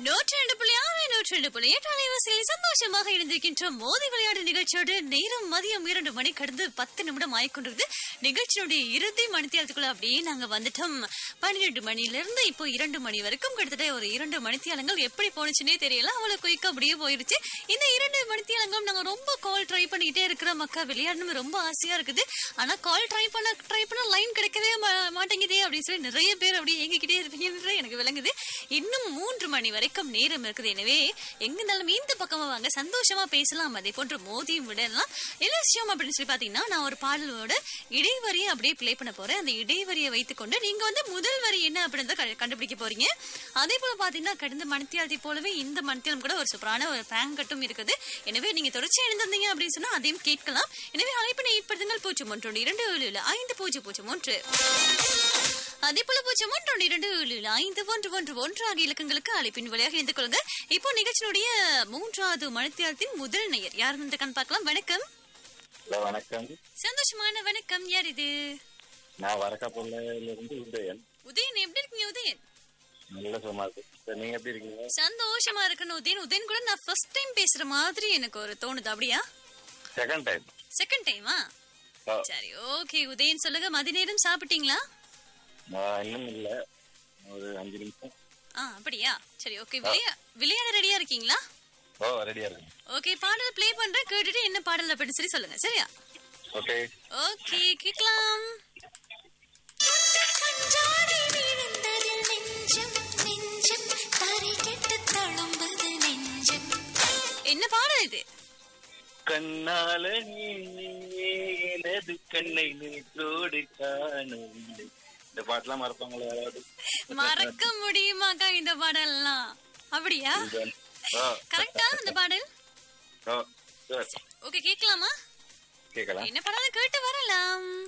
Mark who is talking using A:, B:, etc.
A: நூற்றி ரெண்டு புள்ளி ஆறு நூற்றி ரெண்டு புள்ளி எட்டு அலைவாசியில் சந்தோஷமாக இணைந்திருக்கின்ற மோதி விளையாடு நிகழ்ச்சியோடு நேரம் மதியம் இரண்டு மணி கடந்து பத்து நிமிடம் ஆயிக்கொண்டிருது நிகழ்ச்சியினுடைய இறுதி மணித்தியாலத்துக்குள்ள அப்படியே நாங்க வந்துட்டோம் பன்னிரெண்டு மணில இருந்து இப்போ இரண்டு மணி வரைக்கும் கிட்டத்தட்ட ஒரு இரண்டு மணித்தியாலங்கள் எப்படி போனுச்சுன்னே தெரியல அவ்வளவு குயிக்கா அப்படியே போயிருச்சு இந்த இரண்டு மணித்தியாலங்களும் நாங்க ரொம்ப கால் ட்ரை பண்ணிக்கிட்டே இருக்கிற மக்கா விளையாடணும் ரொம்ப ஆசையா இருக்குது ஆனா கால் ட்ரை பண்ண ட்ரை பண்ண லைன் கிடைக்கவே மா- மாட்டேங்குதே அப்படின்னு சொல்லி நிறைய பேர் அப்படியே ஏங்கிக்கிட்டே இருப்பீங்கன்ற எனக்கு விளங்குது இன்னும் மூன்று மணி வரைக்கும் நேரம் இருக்குது எனவே எங்க இருந்தாலும் இந்த பக்கமா வாங்க சந்தோஷமா பேசலாம் அதே போன்று மோதியும் விடலாம் என்ன விஷயம் அப்படின்னு சொல்லி பாத்தீங்கன்னா நான் ஒரு பாடலோட இடைவரியை அப்படியே ப்ளே பண்ண போறேன் அந்த இடைவரியை வைத்துக்கொண்டு நீங்க வந்து முதல் வரி என்ன அப்படின்றத க- கண்டுபிடிக்க போறீங்க அதே போல பாத்தீங்கன்னா கடந்த மணித்தியாலத்தை போலவே இந்த மணித்தியாலம் கூட ஒரு சூப்பரான ஒரு பேங்கட்டும் இருக்குது எனவே நீங்க தொடர்ச்சி எழுந்திருந்தீங்க அப்படின்னு சொன்னா அதையும் கேட்கலாம் எனவே அழைப்பினை ஏற்படுத்துங்கள் பூஜ்ஜியம் ஒன்று இரண்டு ஏழு ஏழு ஐந்து பூஜ்ஜியம் பூஜ்ஜியம் ஒன்று அதே போல பூஜ்ஜியம் ஒன்று ஒன்று இரண்டு ஏழு ஏழு ஐந்து ஒன்று ஒன்று ஒன்று ஆகிய இலக்கங்களுக்கு அழைப்பின் வழியாக இணைந்து கொள்ளுங்க இப்போ நிகழ்ச்சியினுடைய மூன்றாவது மணித்தியாலத்தின் முதல் நேயர் யார் இருக்கான்னு பார்க்கலாம் வணக்கம்
B: ஹலோ வணக்கம்
A: சந்தோஷமான வணக்கம் யார் இது
B: நான் வரக்காப்புல இருந்து உதயன்
A: உதயன் எப்படி இருக்கீங்க உதயன்
B: நல்ல சும்மா இருக்கு சரி, நீங்க எப்படி இருக்கீங்க
A: சந்தோஷமா இருக்கணும் உதயன் உதயன் கூட நான் ஃபர்ஸ்ட் டைம் பேசுற மாதிரி எனக்கு ஒரு தோணுது அப்படியா
B: செகண்ட் டைம்
A: செகண்ட் டைமா சரி ஓகே உதயன் சொல்லுங்க மதிய நேரம் சாப்பிட்டீங்களா
B: இன்னும் இல்ல ஒரு அஞ்சு நிமிஷம்
A: ஆ அப்படியா சரி ஓகே விளையா விளையாட ரெடியா இருக்கீங்களா
B: ஓ ரெடியா இருக்கு
A: ஓகே பாடல் ப்ளே பண்றேன் கேட்டுட்டு என்ன பாடல் அப்படின்னு சொல்லி சொல்லுங்க சரியா
B: ஓகே
A: ஓகே கேட்கலாம்
C: கஞ்சாடி விழுந்ததில் நெஞ்சம் நெஞ்சம் தரை கெட்டு தழும்புது நெஞ்சம்
A: என்ன பாடல் இது
B: கண்ணால நீ எனது கண்ணை நேற்றோடு காணவில்லை இந்த பாட்டுலாம் மறப்பாங்களா யாராவது
A: மறக்க முடியுமாக்கா இந்த பாடல்லாம் அப்படியா
B: இதுதான். ஓ
A: கரெக்டா அந்த பாடல்
B: ஓ சரி
A: ஓகே கேட்கலாமா
B: கேட்கலாம்
A: என்ன பாடல் கேட்டு வரலாம்